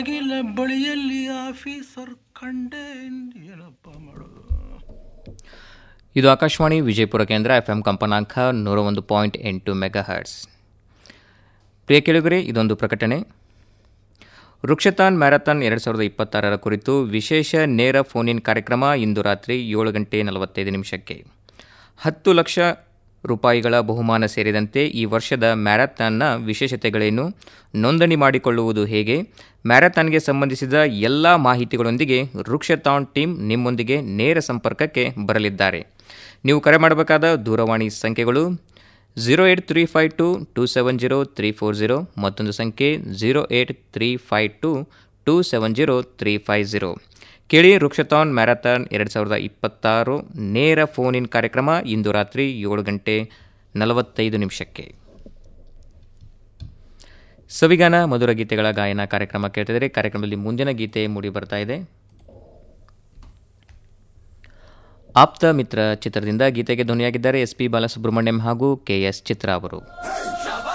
ಅಗಿಲ ಬಳಿಯಲ್ಲಿ ಆಫೀಸರ್ ಕಂಡೆ ಏನಪ್ಪ ಮಾಡೋದು ಇದು ಆಕಾಶವಾಣಿ ವಿಜಯಪುರ ಕೇಂದ್ರ ಎಫ್ ಎಂ ಕಂಪನಾಂಕ ನೂರ ಒಂದು ಪಾಯಿಂಟ್ ಎಂಟು ಮೆಗಾ ಹರ್ಟ್ಸ್ ಪ್ರಿಯ ಕೇಳುಗರೆ ಇದೊಂದು ಪ್ರಕಟಣೆ ವೃಕ್ಷತಾನ್ ಮ್ಯಾರಥಾನ್ ಎರಡು ಸಾವಿರದ ಇಪ್ಪತ್ತಾರರ ಕುರಿತು ವಿಶೇಷ ನೇರ ಫೋನ್ ಇನ್ ಕಾರ್ಯಕ್ರಮ ಇಂದು ರಾತ್ರಿ ಏಳು ಗಂಟೆ ನಲವತ್ತೈದು ನಿಮಿಷಕ್ಕೆ ಹತ್ತು ಲಕ್ಷ ರೂಪಾಯಿಗಳ ಬಹುಮಾನ ಸೇರಿದಂತೆ ಈ ವರ್ಷದ ಮ್ಯಾರಥಾನ್ನ ವಿಶೇಷತೆಗಳೇನು ನೋಂದಣಿ ಮಾಡಿಕೊಳ್ಳುವುದು ಹೇಗೆ ಮ್ಯಾರಥಾನ್ಗೆ ಸಂಬಂಧಿಸಿದ ಎಲ್ಲ ಮಾಹಿತಿಗಳೊಂದಿಗೆ ವೃಕ್ಷತಾನ್ ಟೀಮ್ ನಿಮ್ಮೊಂದಿಗೆ ನೇರ ಸಂಪರ್ಕಕ್ಕೆ ಬರಲಿದ್ದಾರೆ ನೀವು ಕರೆ ಮಾಡಬೇಕಾದ ದೂರವಾಣಿ ಸಂಖ್ಯೆಗಳು zero eight three five two two seven zero three four zero ಮತ್ತೊಂದು ಸಂಖ್ಯೆ zero eight three five two two seven zero three five zero ಕೇಳಿ ವೃಕ್ಷತಾನ್ ಮ್ಯಾರಥಾನ್ ಎರಡು ಸಾವಿರದ ಇಪ್ಪತ್ತಾರು ನೇರ ಫೋನ್ ಇನ್ ಕಾರ್ಯಕ್ರಮ ಇಂದು ರಾತ್ರಿ ಏಳು ಗಂಟೆ ನಲವತ್ತೈದು ನಿಮಿಷಕ್ಕೆ ಸವಿಗಾನ ಮಧುರ ಗೀತೆಗಳ ಗಾಯನ ಕಾರ್ಯಕ್ರಮ ಕೇಳ್ತಿದ್ದಾರೆ ಕಾರ್ಯಕ್ರಮದಲ್ಲಿ ಮುಂದಿನ ಗೀತೆ ಮೂಡಿ ಬರ್ತಾ ಇದೆ ಆಪ್ತ ಮಿತ್ರ ಚಿತ್ರದಿಂದ ಗೀತೆಗೆ ಧ್ವನಿಯಾಗಿದ್ದಾರೆ ಎಸ್ ಪಿ ಬಾಲಸುಬ್ರಹ್ಮಣ್ಯಂ ಹಾಗೂ ಕೆ ಎಸ್ ಚಿತ್ರ ಅವರು